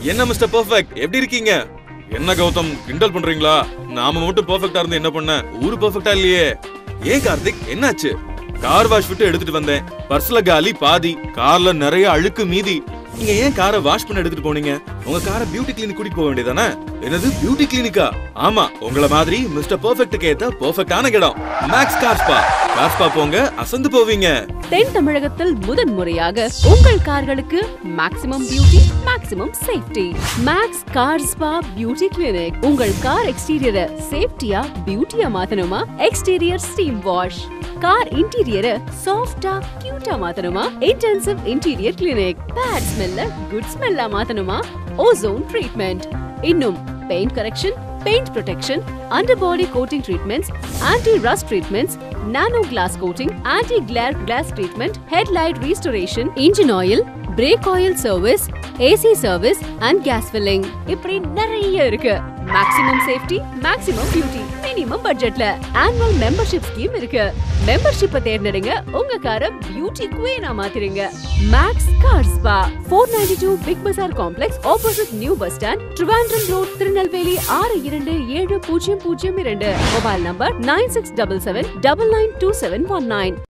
என்ன mister perfect எப்படி இருக்கீங்க என்ன கௌதம் கிண்டல் பண்றீங்களா நாம மட்டும் பெர்ஃபெக்ட்டா இருந்து என்ன பண்ண ஊரு பெர்ஃபெக்ட்டா இல்லையே ஏன் கார்த்திக் என்னாச்சு கார் வாஷ் விட்டு எடுத்துட்டு வந்தேன் பர்ஸ்ல காலி பாதி கார்ல நிறைய அழுக்கு மீதி நீங்க ஏன் காரை வாஷ் பண்ண எடுத்துட்டு போனீங்க உங்க காரை பியூட்டி கிளினிக் கூட்டிட்டு போக வேண்டியதானே என்னது பியூட்டி கிளினிக்கா ஆமா உங்கள மாதிரி மிஸ்டர் பெர்ஃபெக்ட்டுக்கு ஏத்த பெர்ஃபெக்ட்டான இடம் Max car spa car spa போங்க அசந்து போவீங்க தென் தமிழகத்தில் முதன் முறையாக உங்கள் கார்களுக்கு maximum beauty maximum safety Max car spa beauty clinic உங்கள் கார் எக்ஸ்டீரியரை சேஃப்டியா பியூட்டியா மாத்தணுமா எக்ஸ்டீரியர் ஸ்டீம் வாஷ் கார் இன்டீரியரை சாஃப்டா கியூட்டா மாத்தணுமா இன்டென்சிவ் இன்டீரியர் கிளினிக் பேட் ஸ்மெல்ல குட் ஸ்மெல்லா மாத்தணுமா ஓசோன் ட்ரீட்மெண்ட் இன்னும் paint correction paint protection under body coating treatments anti rust treatments nano glass coating anti glare glass treatment headlight restoration engine oil brake oil service AC service and gas filling இப்படி நிறைய இருக்கு maximum safety maximum beauty minimum பட்ஜெட்ல annual membership scheme இருக்கு மெம்பர்ஷிப்பை தேர்ந்தெடுங்க உங்க காரை beauty குவீனா மாத்திருங்க Max car spa four ninety two Big Bazaar complex opposite new bus stand Trivandrum road Tirunelveli ஆறு இரண்டு ஏழு பூஜ்ஜியம் பூஜ்ஜியம் இரண்டு mobile number nine six double seven double nine two seven one nine